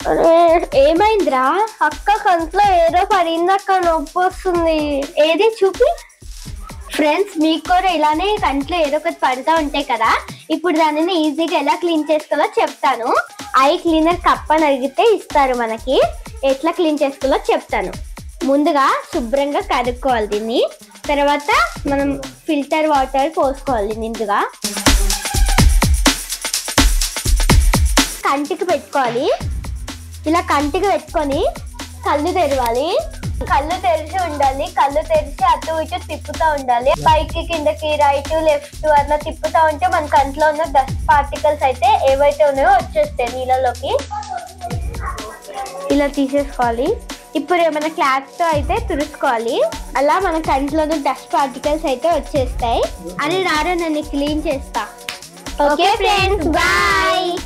అరే, ఏమైందిరా అక్క కంట్లో ఏదో పడింది అక్క నొప్పి వస్తుంది ఏది చూపి ఫ్రెండ్స్ మీకు కూడా ఇలానే కంట్లో ఏదో ఒకటి పడుతూ ఉంటాయి కదా ఇప్పుడు దానిని ఈజీగా ఎలా క్లీన్ చేసుకోవాలో చెప్తాను ఐ క్లీనర్ కప్ అని అడిగితే ఇస్తారు మనకి ఎట్లా క్లీన్ చేసుకోవాలో చెప్తాను ముందుగా శుభ్రంగా కడుక్కోవాలి దీన్ని తర్వాత మనం ఫిల్టర్ వాటర్ పోసుకోవాలి నిండుగా కంటికి పెట్టుకోవాలి ఇలా కంటికి పెట్టుకొని కళ్ళు తెరవాలి కళ్ళు తెరిచి ఉండాలి కళ్ళు తెరిచి అటు ఇటు తిప్పుతూ ఉండాలి పైకి కిందకి రైట్ లెఫ్ట్ అట్లా తిప్పుతూ ఉంటే మన కంట్లో ఉన్న డస్ట్ పార్టికల్స్ అయితే ఏవైతే ఉన్నాయో వచ్చేస్తాయి నీళ్ళలోకి ఇలా తీసేసుకోవాలి ఇప్పుడు ఏమైనా క్లాత్ తో అయితే తుడుచుకోవాలి అలా మన కంట్లో ఉన్న డస్ట్ పార్టికల్స్ అయితే వచ్చేస్తాయి అని రారా నన్ను క్లీన్ చేస్తా ఓకే ఫ్రెండ్స్ బాయ్